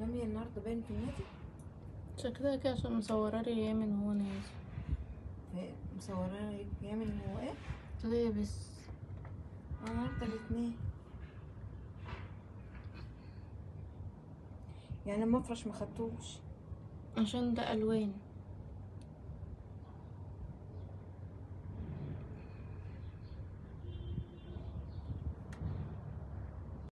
رامية النهاردة باين في النادي شكلها كده عشان مصورة لي يامن وهو نازل في- مصورة يعمل هو ايه لابس آه، النهاردة الاتنين يعني المفرش ما خدتوش عشان ده ألوان